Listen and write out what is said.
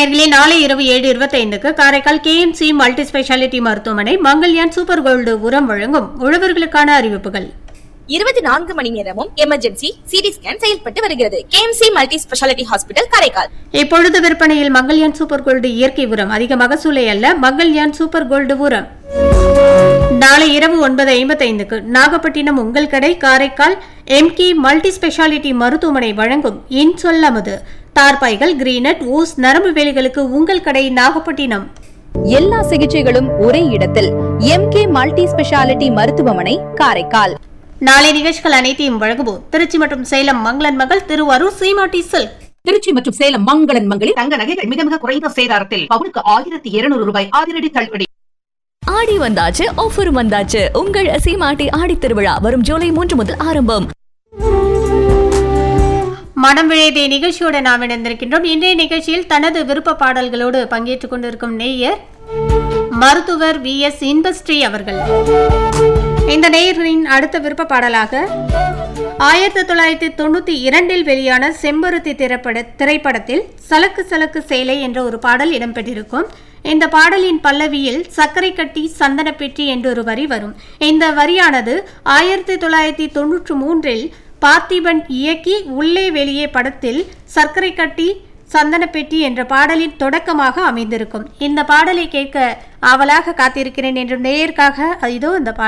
நேர்களே நாளை இரவு ஏழு இருபத்தைந்துக்கு காரைக்கால் கேஎம்சி மல்டி ஸ்பெஷாலிட்டி மருத்துவமனை மங்கள்யான் சூப்பர் கோல்டு உரம் வழங்கும் உழவர்களுக்கான அறிவிப்புகள் இருபத்தி நான்கு மணி நேரமும் எமர்ஜென்சி சிடி ஸ்கேன் செயல்பட்டு வருகிறது KMC multi speciality hospital Karaikal இப்பொழுது விற்பனையில் மங்கள்யான் சூப்பர் கோல்டு இயற்கை உரம் அதிக மகசூலை அல்ல மங்கள்யான் சூப்பர் கோல்டு உரம் நாளை இரவு ஒன்பது ஐம்பத்தைந்துக்கு நாகப்பட்டினம் உங்கள் கடை காரைக்கால் எம்கே மல்டி ஸ்பெஷாலிட்டி மருத்துவமனை வழங்கும் இன்சொல் அமுது தார்பாய்கள் கிரீனட் ஊஸ் நரம்பு வேலிகளுக்கு உங்கள் கடை நாகப்பட்டினம் எல்லா சிகிச்சைகளும் ஒரே இடத்தில் எம்கே மல்டி ஸ்பெஷாலிட்டி மருத்துவமனை காரைக்கால் நாளை நிகழ்ச்சிகள் அனைத்தையும் வழங்குவோம் திருச்சி மற்றும் சேலம் மங்களன் மகள் திருவாரூர் சீமாட்டி சில்க் திருச்சி மற்றும் சேலம் மங்களன் மங்களில் தங்க நகைகள் மிக மிக குறைந்த சேதாரத்தில் பவுனுக்கு ஆயிரத்தி இருநூறு ரூபாய் அதிரடி தள்ளுபடி ஆடி வந்தாச்சு ஆஃபரும் வந்தாச்சு உங்கள் சீமாட்டி ஆடி திருவிழா வரும் ஜூலை மூன்று முதல் ஆரம்பம் மனம் விழைதே நிகழ்ச்சியோடு நாம் இணைந்திருக்கின்றோம் இன்றைய நிகழ்ச்சியில் தனது விருப்ப பாடல்களோடு பங்கேற்றுக் கொண்டிருக்கும் நேயர் மருத்துவர் வி எஸ் இன்பஸ்ரீ அவர்கள் இந்த நேயர்களின் அடுத்த விருப்ப பாடலாக ஆயிரத்தி தொள்ளாயிரத்தி தொண்ணூத்தி இரண்டில் வெளியான செம்பருத்தி திரைப்பட திரைப்படத்தில் சலக்கு சலக்கு சேலை என்ற ஒரு பாடல் இடம்பெற்றிருக்கும் இந்த பாடலின் பல்லவியில் சர்க்கரை கட்டி சந்தன பெட்டி என்று ஒரு வரி வரும் இந்த வரியானது ஆயிரத்தி தொள்ளாயிரத்தி தொண்ணூற்று மூன்றில் பார்த்திபன் இயக்கி உள்ளே வெளியே படத்தில் சர்க்கரை கட்டி சந்தன பெட்டி என்ற பாடலின் தொடக்கமாக அமைந்திருக்கும் இந்த பாடலை கேட்க ஆவலாக காத்திருக்கிறேன் என்று நேயர்க்காக இதோ இந்த பாடல்